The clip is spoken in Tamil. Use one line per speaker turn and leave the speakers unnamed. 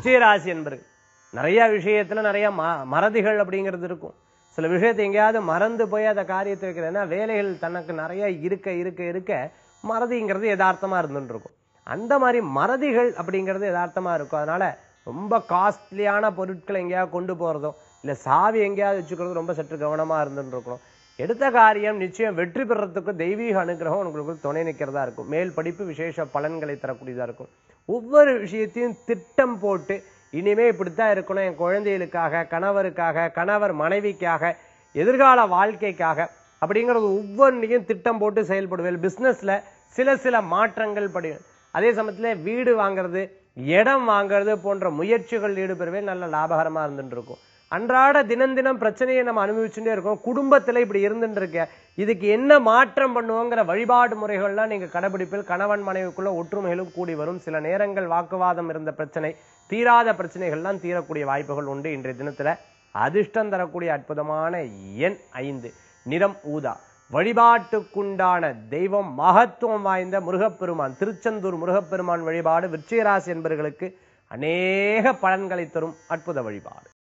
விருச்சிகராசி என்பர்கள் நிறைய விஷயத்துல நிறைய ம- மறதிகள் அப்படிங்கிறது இருக்கும் சில விஷயத்தை எங்கேயாவது மறந்து போய் அந்த காரியத்தை வைக்கிறது ஏன்னா வேலைகள் தனக்கு நிறைய இருக்க இருக்க இருக்க மறதிங்கிறது யதார்த்தமா இருந்துட்டு இருக்கும் அந்த மாதிரி மறதிகள் அப்படிங்கிறது யதார்த்தமா இருக்கும் அதனால ரொம்ப காஸ்ட்லியான பொருட்களை எங்கேயாவது கொண்டு போறதோ இல்ல சாவி எங்கேயாவது வச்சுக்கிறது ரொம்ப சற்று கவனமா இருந்துட்டு இருக்கணும் எடுத்த காரியம் நிச்சயம் வெற்றி பெறறதுக்கு தெய்வீக அனுகிரகம் உங்களுக்கு துணை நிற்கிறதா இருக்கும் மேல் படிப்பு விசேஷ பலன்களை தரக்கூடியதா இருக்கும் ஒவ்வொரு விஷயத்தையும் திட்டம் போட்டு இனிமே இப்படித்தான் இருக்கணும் என் குழந்தைகளுக்காக கணவருக்காக கணவர் மனைவிக்காக எதிர்கால வாழ்க்கைக்காக அப்படிங்கிறது ஒவ்வொன்றையும் திட்டம் போட்டு செயல்படுவேன் பிசினஸ்ல சில சில மாற்றங்கள் படி அதே சமயத்துல வீடு வாங்குறது இடம் வாங்குறது போன்ற முயற்சிகள் ஈடுபெறவே நல்ல லாபகரமா இருந்துட்டு இருக்கும் அன்றாட தினம் தினம் பிரச்சனையை நம்ம அனுபவிச்சுட்டே இருக்கோம் குடும்பத்துல இப்படி இருந்துட்டு இருக்க இதுக்கு என்ன மாற்றம் பண்ணுவோங்கிற வழிபாடு முறைகள்லாம் நீங்க கடைபிடிப்பில் கணவன் மனைவிக்குள்ள ஒற்றுமைகளும் கூடி வரும் சில நேரங்கள் வாக்குவாதம் இருந்த பிரச்சனை தீராத பிரச்சனைகள்லாம் தீரக்கூடிய வாய்ப்புகள் உண்டு இன்றைய தினத்துல அதிர்ஷ்டம் தரக்கூடிய அற்புதமான எண் ஐந்து நிறம் ஊதா வழிபாட்டுக்குண்டான தெய்வம் மகத்துவம் வாய்ந்த முருகப்பெருமான் திருச்செந்தூர் முருகப்பெருமான் வழிபாடு விருச்சிகராசி என்பவர்களுக்கு அநேக பலன்களை தரும் அற்புத வழிபாடு